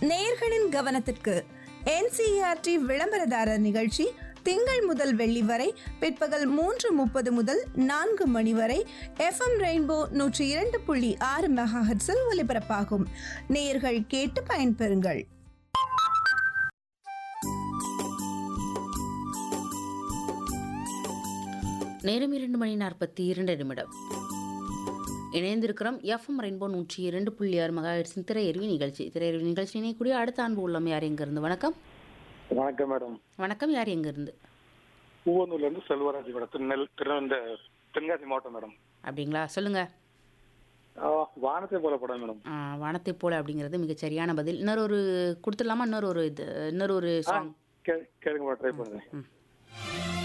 நேயர்களின் கவனத்திற்கு என்சிஆர்டி விளம்பரதாரர் நிகழ்ச்சி திங்கள் முதல் வெள்ளி வரை பிற்பகல் மூன்று முப்பது முதல் நான்கு மணி வரை எஃப்எம் ரெயின்போ நூற்றி இரண்டு புள்ளி ஆறு மெகாஹெட்ஸில் ஒலிபரப்பாகும் நேயர்கள் கேட்டு பயன்பெறுங்கள் நேரம் இரண்டு மணி நாற்பத்தி இரண்டு நிமிடம் இணைந்திருக்கிறோம் எஃப்எம் ரெயின்போ நூற்றி இரண்டு புள்ளி ஆறு மகாஹெட்ஸின் திரையருவி நிகழ்ச்சி திரையருவி நிகழ்ச்சி இணையக்கூடிய அடுத்த அன்பு உள்ளம் யார் எங்கிருந்து வணக்கம் வணக்கம் மேடம் வணக்கம் யார் எங்கிருந்து பூவனூர்ல இருந்து செல்வராஜ் மேடம் திருநெல் திருநெல்வேலி தென்காசி மாவட்டம் மேடம் அப்படிங்களா சொல்லுங்க ஆ, வானத்தை போல படம் மேடம் ஆ, வானத்தை போல அப்படிங்கிறது மிகச் சரியான பதில் இன்னொரு ஒரு கொடுத்துடலாமா இன்னொரு ஒரு இது இன்னொரு ஒரு சாங் கே- கேளுங்க மேடம் ட்ரை பண்ணுறேன் ம்